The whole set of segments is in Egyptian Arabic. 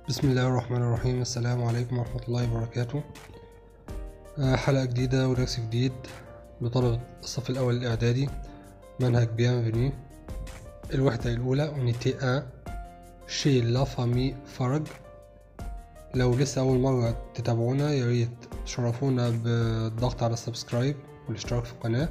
بسم الله الرحمن الرحيم السلام عليكم ورحمة الله وبركاته آه، حلقة جديدة ودرس جديد لطلبة الصف الأول الإعدادي منهج بيانفيني الوحدة الأولى أونيتي أ شي لا فامي فرج لو لسه أول مرة تتابعونا ياريت تشرفونا بالضغط على السبسكرايب والاشتراك في القناة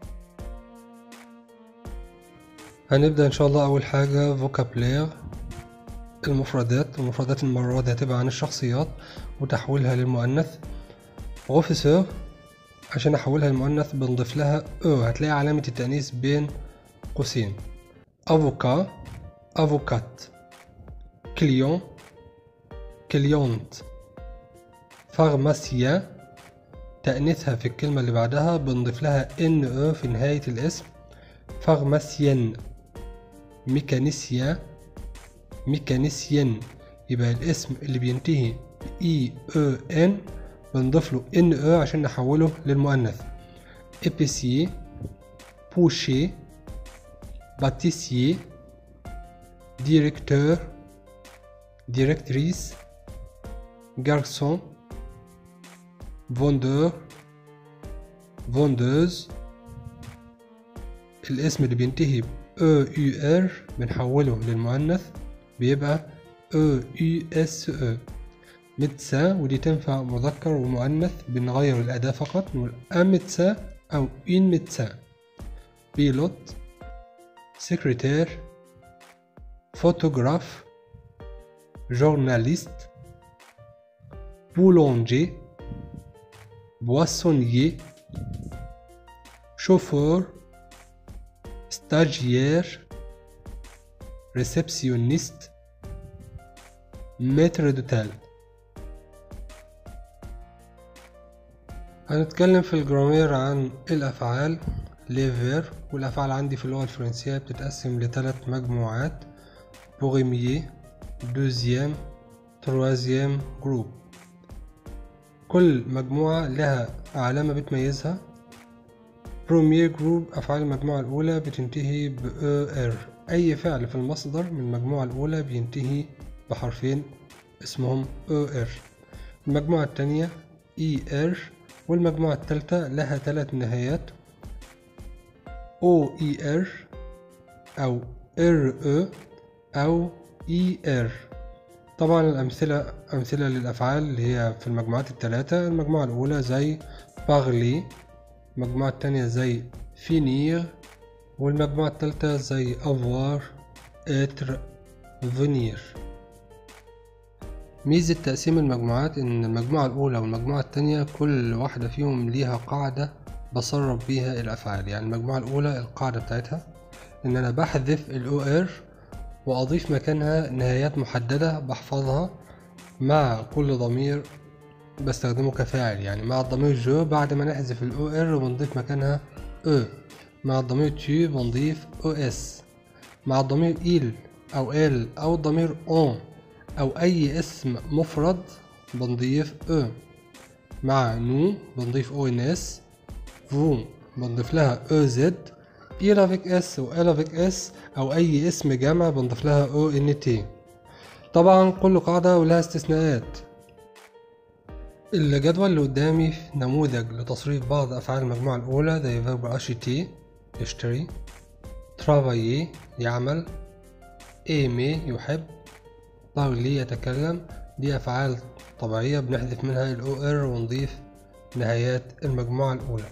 هنبدأ إن شاء الله أول حاجة فوكابلير المفردات المفردات المرة دي هتبقى عن الشخصيات وتحويلها للمؤنث بروفيسور عشان احولها للمؤنث بنضيف لها او هتلاقي علامة التأنيث بين قوسين افوكا افوكات كليون كليونت فارماسيان تأنيثها في الكلمة اللي بعدها بنضيف لها ان او في نهاية الاسم فارماسيان ميكانيسيان ميكانيسيان يبقى الاسم اللي بينتهي اي او ان بنضيف له ان او عشان نحوله للمؤنث épicier boucher pâtissier directeur directrice garçon vendeur vendeuse الاسم اللي بينتهي ب او يو ار بنحوله للمؤنث بيبقى او يو اس او ميدسان ودي تنفع مذكر ومؤنث بنغير الأداة فقط نقول ان ميدسان أو إن ميدسان بيلوت سكرتير فوتوغراف جورناليست بولونجي بواسونيي شوفور ستاجير ريسبسيونيست متر دوتال هنتكلم في الجرامير عن الأفعال ليفير والأفعال عندي في اللغة الفرنسية بتتقسم لثلاث مجموعات بوغيميي دوزيام تروازيام جروب كل مجموعة لها علامة بتميزها بروميير جروب أفعال المجموعة الأولى بتنتهي ب ER أي فعل في المصدر من المجموعة الأولى بينتهي بحرفين اسمهم ER المجموعة التانية ER والمجموعة التالتة لها ثلاث نهايات OER أو RE أو ER طبعا الأمثلة أمثلة للأفعال اللي هي في المجموعات الثلاثة المجموعة الأولى زي parler المجموعة التانية زي finir والمجموعة التالتة زي avoir être venir ميزة تقسيم المجموعات إن المجموعة الأولى والمجموعة التانية كل واحدة فيهم ليها قاعدة بصرف بيها الأفعال يعني المجموعة الأولى القاعدة بتاعتها إن أنا بحذف ال OR وأضيف مكانها نهايات محددة بحفظها مع كل ضمير بستخدمه كفاعل يعني مع الضمير جو بعد ما نحذف ال OR بنضيف مكانها E مع الضمير tu بنضيف OS مع الضمير il أو ال أو الضمير on أو أي اسم مفرد بنضيف أ مع نو بنضيف او ان اس فو بنضيف لها او زد إل افيك اس و ال افيك اس أو أي اسم جمع بنضيف لها او ان تي طبعا كل قاعدة ولها استثناءات الجدول اللي قدامي نموذج لتصريف بعض أفعال المجموعة الأولى زي فيرب اشيتي يشتري ترافايي يعمل ايمي يحب بارلي يتكلم دي أفعال طبيعية بنحذف منها ال OR ونضيف نهايات المجموعة الأولى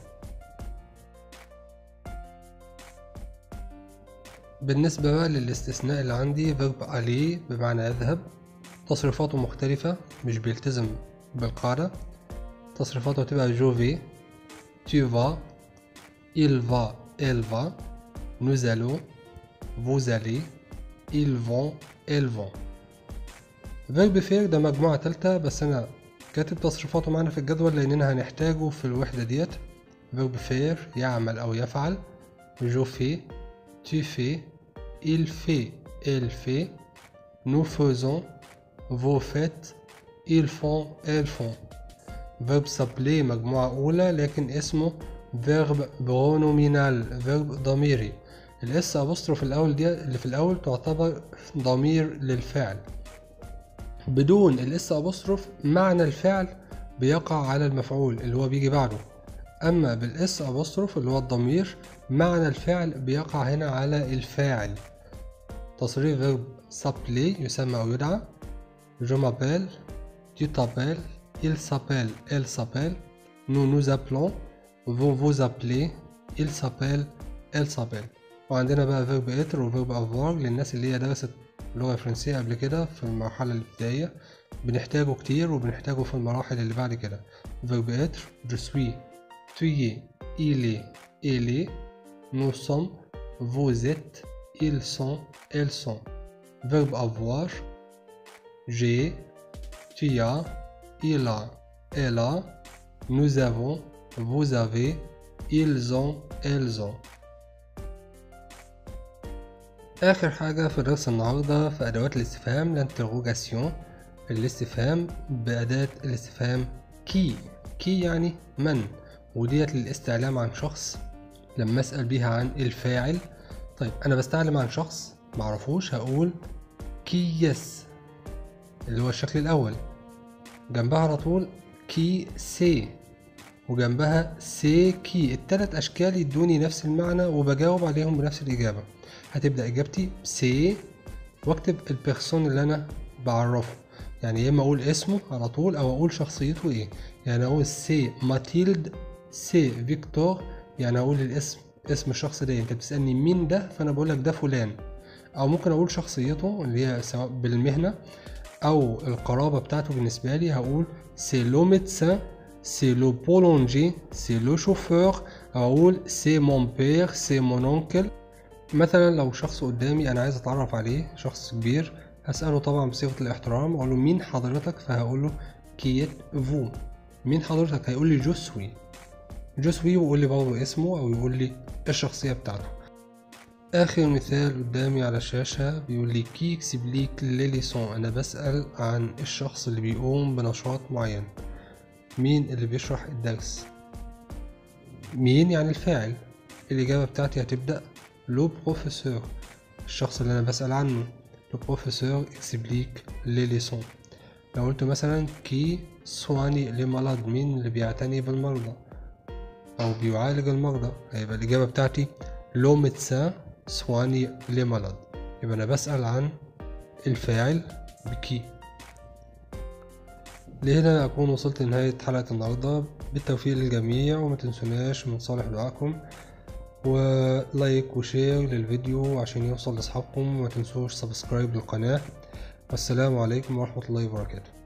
بالنسبة بقى للاستثناء اللي عندي فيرب عليه بمعنى يذهب تصريفاته مختلفة مش بيلتزم بالقاعدة تصريفاته تبقى جوفي tu vas il va elle va nous allons vous allez ils vont elles vont فيرب فير ده مجموعة تالتة بس أنا كاتب تصريفاته معانا في الجدول لأننا هنحتاجه في الوحدة ديت فيرب فير يعمل أو يفعل جو في tu fais il fait elle fait nous faisons vous faites ils font elles font فيرب سابلي مجموعة أولى لكن اسمه فيرب برونومينال فيرب ضميري الاس ابوستروف الأول دي اللي في الأول تعتبر ضمير للفعل بدون الاس ابوستروف معنى الفعل بيقع على المفعول اللي هو بيجي بعده اما بالاس ابوستروف اللي هو الضمير معنى الفعل بيقع هنا على الفاعل تصريف فيرب s'appeler يسمى او يدعى je m'appelle tu t'appelles il s'appelle elle s'appelle nous nous appelons vous vous appelez il s'appelle elle s'appelle وعندنا بقى فيرب اتر وفيرب افوار للناس اللي هي درست لغة فرنسية قبل كده في المرحلة الابتدائية بنحتاجه كتير وبنحتاجه في المراحل اللي بعد كده فيرب اتر je suis tu es il est elle est nous sommes vous êtes ils sont elles sont verbe avoir j'ai tu as il a elle a nous avons vous avez ils ont elles ont آخر حاجة في درس النهاردة في أدوات الاستفهام الانتروجاسيون الاستفهام بأداة الاستفهام كي كي يعني من وديت للاستعلام عن شخص لما أسأل بيها عن الفاعل طيب أنا بستعلم عن شخص معرفوش هقول كي يس اللي هو الشكل الأول جنبها على طول كي سي وجنبها سي كي التلات أشكال يدوني نفس المعنى وبجاوب عليهم بنفس الإجابة هتبدأ إجابتي سي واكتب البيرسون اللي أنا بعرفه يعني يا إما أقول اسمه على طول أو أقول شخصيته إيه يعني أقول سي ماتيلد سي فيكتور يعني أقول الاسم اسم الشخص ده أنت بتسألني مين ده فأنا بقول لك ده فلان أو ممكن أقول شخصيته اللي هي سواء بالمهنة أو القرابة بتاعته بالنسبة لي هقول سي لو ميدسان سي لو بولونجي سي لو شوفور أو أقول سي مون بير سي مون أونكل مثلا لو شخص قدامي انا عايز اتعرف عليه شخص كبير هسأله طبعا بصيغة الاحترام اقول له مين حضرتك فهقول له كيت فو مين حضرتك هيقول لي جوسوي جوسوي ويقول لي برضه اسمه او يقول لي الشخصية بتاعته اخر مثال قدامي على الشاشة بيقول لي كي اكسبليك ليليسون انا بسأل عن الشخص اللي بيقوم بنشاط معين مين اللي بيشرح الدرس مين يعني الفاعل الإجابة بتاعتي هتبدأ لو بروفيسور الشخص اللي انا بسأل عنه لو بروفيسور اكسبليك لي ليسون لو قلت مثلا كي سواني لي مالاد مين اللي بيعتني بالمرضى او بيعالج المرضى هيبقى الاجابة بتاعتي لو ميدسان سواني لي مالاد يبقى انا بسأل عن الفاعل بكي لهنا أكون وصلت لنهاية حلقة النهاردة بالتوفيق للجميع وما تنسوناش من صالح دعائكم ولايك وشير للفيديو عشان يوصل لاصحابكم وما تنسوش سبسكرايب للقناة والسلام عليكم ورحمة الله وبركاته